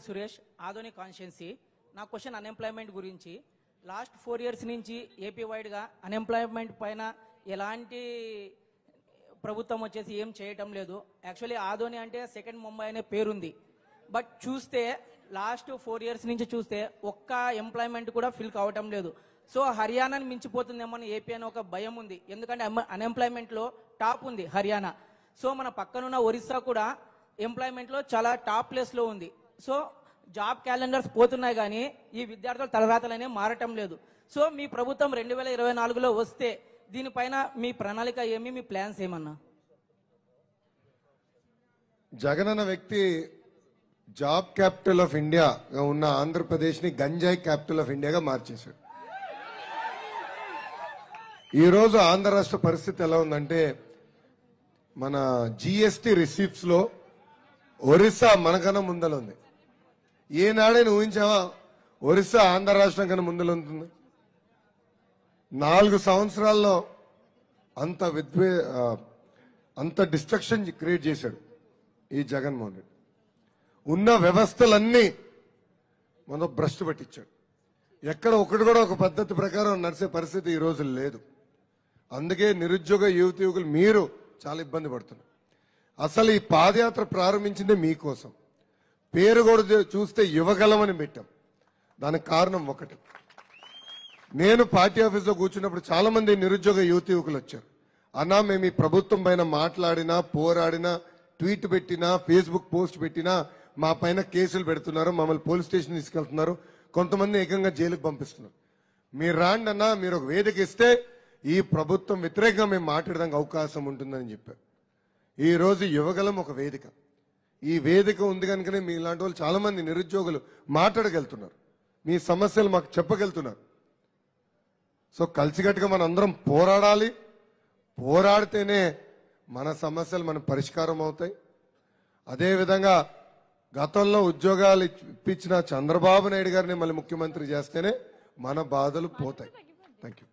Suresh Adoni constituency నా question unemployment గురించి last four years నుంచి ఏపీ వైడ్గా అన్ఎంప్లాయ్మెంట్ పైన ఎలాంటి ప్రభుత్వం వచ్చేసి ఏం చేయటం లేదు యాక్చువల్లీ ఆధోని అంటే సెకండ్ ముంబై అనే పేరుంది బట్ చూస్తే లాస్ట్ ఫోర్ ఇయర్స్ నుంచి చూస్తే ఒక్క ఎంప్లాయ్మెంట్ కూడా ఫిల్ కావటం లేదు సో హర్యానాని మించిపోతుందేమో అని ఏపీ అని ఒక భయం ఉంది ఎందుకంటే అన్ఎంప్లాయ్మెంట్లో టాప్ ఉంది హర్యానా సో మన పక్కనున్న ఒరిస్సా కూడా ఎంప్లాయ్మెంట్లో చాలా టాప్ ప్లేస్లో ఉంది సో జాబ్ క్యాలెండర్స్ పోతున్నాయి కానీ ఈ విద్యార్థుల తలరాతలనే మారటం లేదు సో మీ ప్రభుత్వం రెండు వేల ఇరవై నాలుగులో వస్తే దీనిపైన మీ ప్రణాళిక ఏమి మీ ప్లాన్స్ ఏమన్నా జగన్ అన్న వ్యక్తి జాబ్ క్యాపిటల్ ఆఫ్ ఇండియాగా ఉన్న ఆంధ్రప్రదేశ్ ని గంజాయి క్యాపిటల్ ఆఫ్ ఇండియాగా మార్చేశాడు ఈ రోజు ఆంధ్ర రాష్ట్ర పరిస్థితి ఎలా ఉందంటే మన జిఎస్టి రిసీప్ట్స్ లో ఒరిస్సా మనకన్నా ముందల ఉంది ఏనాడైనా ఊహించావా ఒరిస్సా ఆంధ్ర రాష్ట్రం కన్నా ముందల ఉంటుంది నాలుగు సంవత్సరాల్లో అంత విద్వే ఆ, అంత డిస్ట్రక్షన్ క్రియేట్ చేశాడు ఈ జగన్మోహన్ రెడ్డి ఉన్న వ్యవస్థలన్నీ మనం భ్రష్టు పట్టించాడు ఎక్కడ ఒకటి కూడా ఒక పద్ధతి ప్రకారం నడిచే పరిస్థితి ఈ రోజు లేదు అందుకే నిరుద్యోగ యువతి యువకులు మీరు చాలా ఇబ్బంది పడుతున్నారు అసలు ఈ పాదయాత్ర ప్రారంభించింది మీకోసం పేరు కూడా చూ- చూస్తే యువగలమని పెట్టాం దానికి కారణం ఒకటి నేను పార్టీ ఆఫీస్లో కూర్చున్నప్పుడు చాలా మంది నిరుద్యోగ యువతి యువకులు వచ్చారు అన్నా మేము ఈ ప్రభుత్వం పైన మాట్లాడినా పోరాడినా ట్వీట్ పెట్టినా ఫేస్బుక్ పోస్ట్ పెట్టినా మా పైన కేసులు పెడుతున్నారు మమ్మల్ని పోలీస్ స్టేషన్ తీసుకెళ్తున్నారు కొంతమంది ఏకంగా జైలుకు పంపిస్తున్నారు మీరు రాండి అన్నా మీరు ఒక వేదిక ఇస్తే ఈ ప్రభుత్వం వ్యతిరేకంగా మేము మాట్లాడడానికి అవకాశం ఉంటుందని చెప్పారు ఈ రోజు యువగలం ఒక వేదిక ఈ వేదిక ఉంది కనుకనే మీ ఇలాంటి వాళ్ళు చాలా మంది నిరుద్యోగులు మాట్లాడగలుగుతున్నారు మీ సమస్యలు మాకు చెప్పగలుగుతున్నారు సో కలిసికట్టుగా మనం అందరం పోరాడాలి పోరాడితేనే మన సమస్యలు మన పరిష్కారం అవుతాయి అదేవిధంగా గతంలో ఉద్యోగాలు ఇప్పించిన చంద్రబాబు నాయుడు గారిని మళ్ళీ ముఖ్యమంత్రి చేస్తేనే మన బాధలు పోతాయి థ్యాంక్ యూ